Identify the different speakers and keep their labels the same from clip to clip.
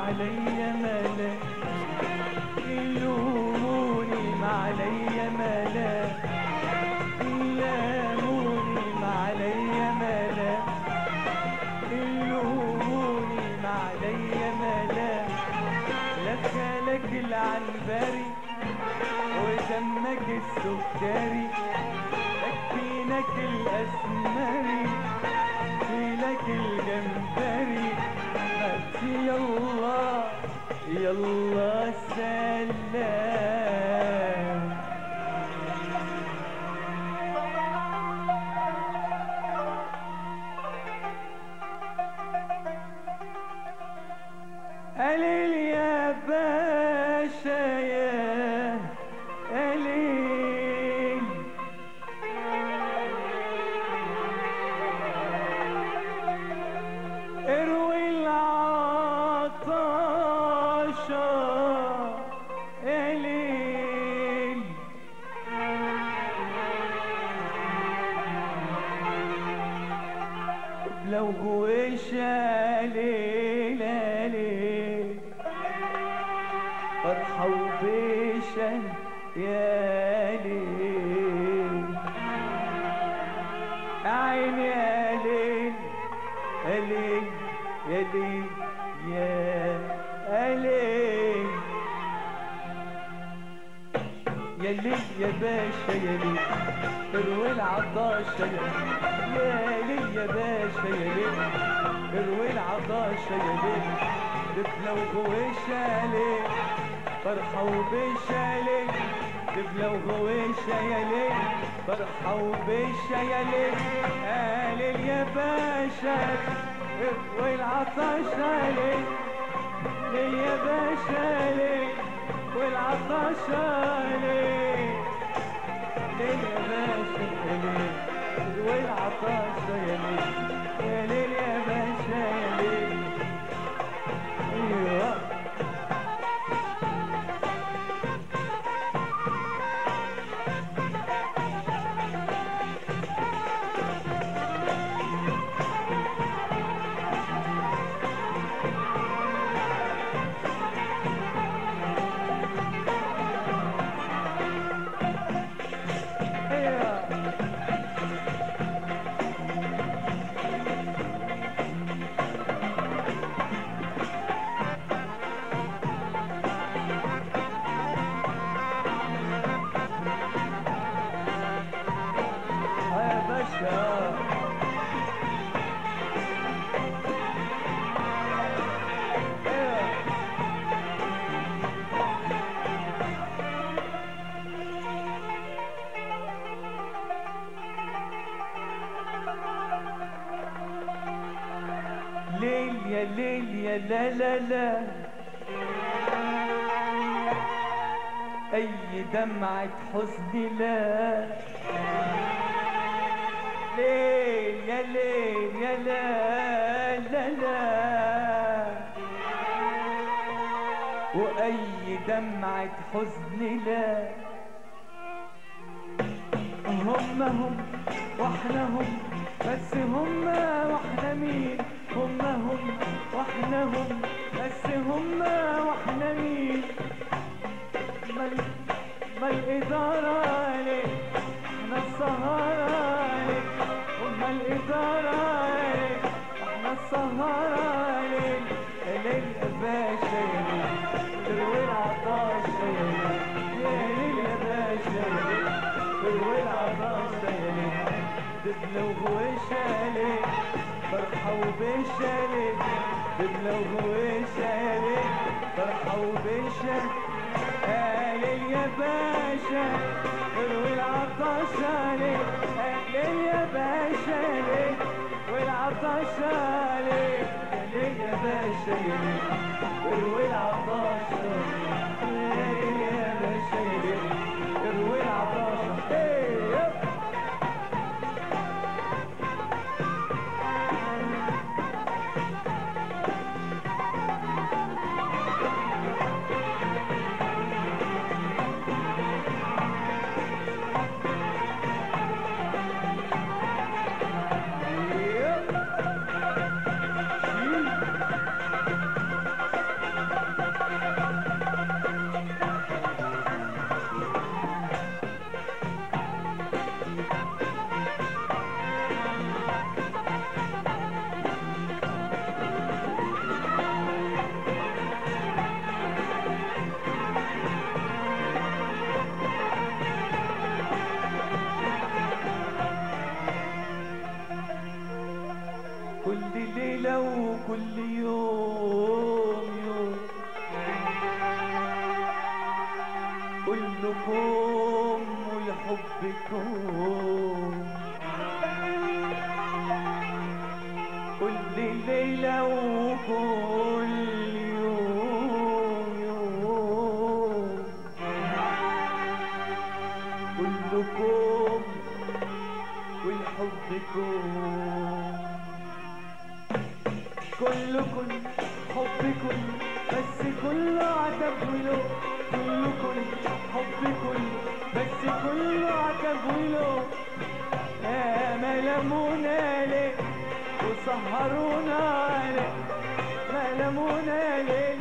Speaker 1: عليا ملاك يلوموني ما عليا ملاك يلاموني ما عليا ملاك يلوموني ما عليا ملاك لك العنبري ودمك السكري اكفينك الاسمري فيلك الجمبري بس يلا يلا سلام قليل يا باشا يا قليل اروي العطاشة قليل لو جويش ليل ليل فرحة وبيشة يا ليل عيني يا ليل يا ليل يا ليل يا ليل يا ليل يا باشا يا ليل اروي العطاشة يا ليل يا ليل يا باشا يا ليل اروي العطاشة يا ليل دفلة وغويشة يا ليل فرحة وبيشة يا ليل دفلة وغويشة يا ليل فرحة وبيشة يا ليل يا ليل يا باشا اروي العطاشة يا ليل ليل يا باشا ليل والعطاشة ليل ليل يا باشا ليل والعطاشة يا ليل يا ليل يا باشا يا ليل ايوه ايوه اه يا باشا ايوه ليل يا ليل يا لا لا لا أي دمعة حزن لا ليل يا ليل يا لا لا لا وأي دمعة حزن لا هم هم واحنا هم بس هم واحنا مين هم هم واحنا هم بس هم واحنا مين ما ال- ما الإدارة عليك احنا السهرة عليك هم الإدارة عليك احنا السهرة عليك يا ليل يا باشا يا ليل تروي العطاشة يا ليل يا ليل يا باشا يا ليل تروي العطاشة يا ليل دبلة وغويشة يا ليل فرحة وبيشة يا ليل دبلة وغويشة يا ليل فرحة وبيشة يا ليل يا باشا اروي العطاشة يا ليل يا ليل يا باشا يا ليل والعطاشة يا ليل يا ليل يا باشا يا ليل اروي العطاشة يا ليل يا باشا يا ليل اروي العطاشة إيه، يب. يب. شيل. كلكم ولحبكم كل ليلة وكل يوم يوم كلكم ولحبكم كلكم حبكم بس كله عتب ولو كلكم حبكم بس كله عتب ولو يا ما لمونا ليه وسهرونا ليه ما لمونا ليه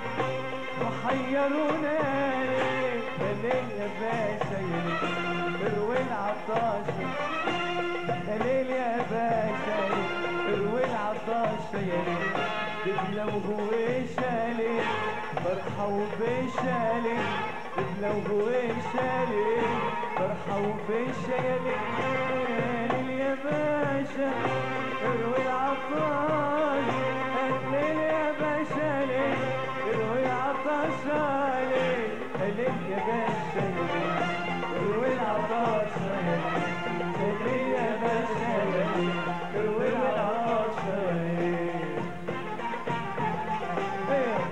Speaker 1: وحيرونا ليه يا ليل يا باشا يا ليل اروي العطاشة يا ليل يا باشا يا ليل اروي العطاشة يا ليل دبلة وهويش يا ليل فرحة وبيش يا ليل دبلة وهويش يا ليل فرحة وبيش يا ليل يا ليل يا باشا اروي العطاشة يا ليل يا باشا ليل اروي العطاشة ليل يا ليل يا باشا يا ليل اروي العطاشة يا ليل يا باشا يا ليل اروي العطاشة يا ليل ايوه